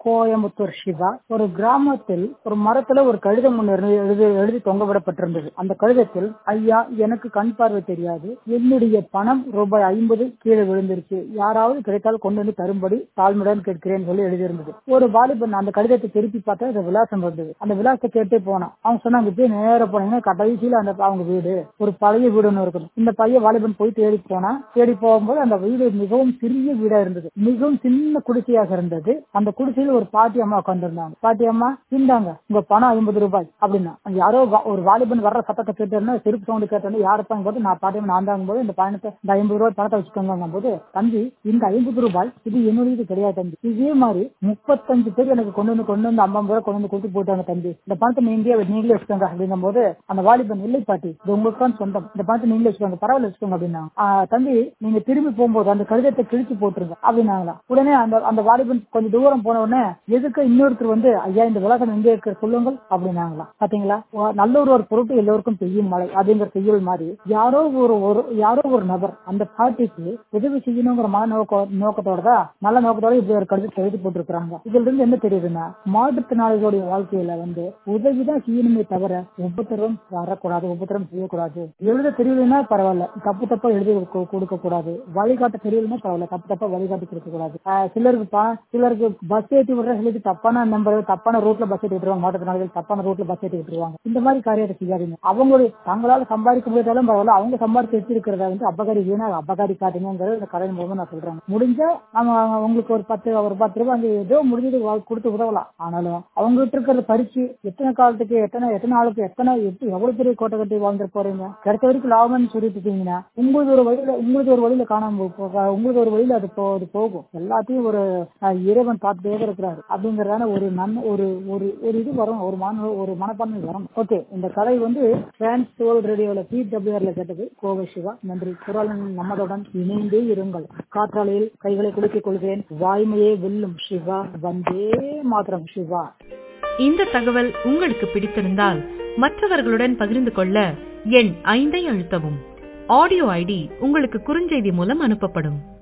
கோயம்புத்தூர் சிவா ஒரு கிராமத்தில் ஒரு மரத்துல ஒரு கடிதம் ஒன்று எழுதி எழுதி- எழுதி தொங்கவிடப்பட்டிருந்தது அந்த கடிதத்தில் ஐயா எனக்கு கண் பார்வை தெரியாது என்னுடைய பணம் ரூபாய் ஐம்பது கீழே விழுந்திருச்சு யாராவது கிடைத்தால் கொண்டு வந்து தரும்படி தாழ்மையுடன் கேட்கிறேன் சொல்லி எழுதியிருந்தது ஒரு வாலிபன் அந்த கடிதத்தை திருப்பி பார்த்தா அந்த விலாசம் வந்தது அந்த விலாசத்தை கேட்டே போனான் அவங்க சொன்னாங்க இப்படியே நேர போனீங்கன்னா கடைசியில அந்த அவங்க வீடு ஒரு பழைய வீடு ஒன்று இருக்கும் இந்த பையன் வாலிபன் போய் தேடி போனா தேடி போகும்போது அந்த வீடு மிகவும் சிறிய வீடா இருந்தது மிகவும் சின்ன குடிசையாக இருந்தது அந்த குடிசையில் ஒரு பாட்டி அம்மா உட்காந்துருந்தாங்க பாட்டி அம்மா இந்தாங்க உங்க பணம் ஐம்பது ரூபாய் அப்படின்னா அங்க யாரோ வா- ஒரு வாலிபன் வர்ற சத்தத்தை கேட்டோன்னா செருப்பு சவுண்டு கேட்டோன்னா யாருப்பாங்க போது நான் பாட்டி அம்மா நான் தாங்கும் போது இந்த பணத்தை இந்த ஐம்பது ரூபாய் பணத்தை வச்சுக்கோங்க போது தம்பி இந்த ஐம்பது ரூபாய் இது என்னுடையது கிடையாது தம்பி இதே மாதிரி முப்பத்தஞ்சு பேர் எனக்கு கொண்டு வந்து கொண்டு வந்து ஐம்பது ரூபாய் கொண்டு வந்து கொடுத்து போயிட்டாங்க தம்பி இந்த பணத்தை நீங்களே நீங்களே வச்சுக்கோங்க அப்படிங்கும் போது அந்த வாலிபன் இல்லை பாட்டி இது உங்களுக்கு தான் சொந்தம் இந்த பணத்தை நீங்களே வச்சுக்கோங்க பரவாயில்ல வச்சுக்கோங்க அப்படின்னா "ஆ, தம்பி நீங்க திரும்பி போகும்போது அந்த கடிதத்தை கிழிச்சு போட்டுருங்க அப்படின்னாங்களா உடனே அந்த அந்த வாலிபன் கொஞ்சம் தூரம் போன உடனே எதுக்கு இன்னொருத்தர் வந்து ஐயா இந்த விளக்கம் எங்க இருக்கிற சொல்லுங்கள் அப்படின்னாங்களா பாத்தீங்களா "ஓ, நல்ல ஒரு பொருட்டு எல்லோருக்கும் பெய்யும் மழை அப்படிங்கிற செய்யுள் மாதிரி யாரோ ஒரு ஒரு யாரோ ஒரு நபர் அந்த பாட்டிக்கு உதவி செய்யணுங்கிற மன நோக்க நோக்கத்தோட தான் நல்ல நோக்கத்தோட இப்படி ஒரு கடிதத்தை எழுதி போட்டிருக்கிறாங்க இதுல இருந்து என்ன தெரியுதுன்னா மாற்றுத்திறனாளிகளுடைய வாழ்க்கையில வந்து உதவிதான் செய்யணுமே தவிர உபத்திரம் வரக்கூடாது உபத்திரம் செய்யக்கூடாது எழுத தெரியலன்னா பரவாயில்ல தப்பு தப்பா எழுதி கொ- கொடுக்க கூடாது வழிகாட்ட தெரியலன்னா பரவாயில்ல தப்பு தப்பா வழிகாட்டி கொடுக்க கூடாது ஆஹ் சிலருக்கு பா- சிலருக்கு பஸ் ஏற்றி விடுற சிலருக்கு தப்பான நம்பர் தப்பான ரூட்ல பஸ் ஏற்றி விட்டுருவாங்க மாற்றுத்திறனாளிகள் தப்பான ரூட்ல பஸ் ஏற்றி விட்டுருவாங்க இந்த மாதிரி காரியத்தை செய்யாதீங்க அவங்களுடைய தங்களால சம்பாதிக்க முடியாதாலும் பரவாயில்ல அவங்க சம்பாதிச்சு வச்சிருக்கிறத வந்து அபகாரி வீணா அபகாரி காட்டுங்கிறது இந்த கதை மூலமா நான் சொல்றேன் முடிஞ்சா நம்ம உங்களுக்கு ஒரு பத்து ஒரு பத்து ரூபாய் அங்க ஏதோ முடிஞ்சது வா- கொடுத்து உதவலாம் ஆனாலும் அவங்க கிட்ட இருக்கிறத பறிச்சு எத்தனை காலத்துக்கு எத்தனை எத்தனை நாளுக்கு எத்தனை எட்டு எவ்வளவு பெரிய கோட்டை கட்டி வாழ்ந்துட்டு போறீங்க கிடைச்ச வரைக்கும் லாபம்னு சொல்லிட்டு இருக்கீங்கன்னா உங்களுக்கு ஒரு வழியில உங்களுக்கு ஒரு வழியில காணாம போ- போ- உங்களுக்கு ஒரு வழியில அது போ- அது போகும் எல்லாத்தையும் ஒரு அஹ், இறைவன் பார்த்துட்டே இருக்கிறாரு அப்படிங்கறதான ஒரு நன்மை ஒரு ஒரு ஒரு இது வரும் ஒரு மன ஒரு மனப்பான்மை வரும் ஓகே இந்த கதை வந்து பிரான்ஸ் வேர்ல்ட் ரேடியோல பிடபிள்யூஆர்ல கேட்டது கோவை சிவா நன்றி குரலன் நம்மதுடன் இணைந்தே இருங்கள் காற்றாலையில் கைகளை குலுக்கிக் கொள்கிறேன் வாய்மையே வெல்லும் சிவா வந்தே மாத்திரம் சிவா இந்த தகவல் உங்களுக்கு பிடித்திருந்தால் மற்றவர்களுடன் பகிர்ந்து கொள்ள எண் ஐந்தை அழுத்தவும் ஆடியோ ஐடி உங்களுக்கு குறுஞ்செய்தி மூலம் அனுப்பப்படும்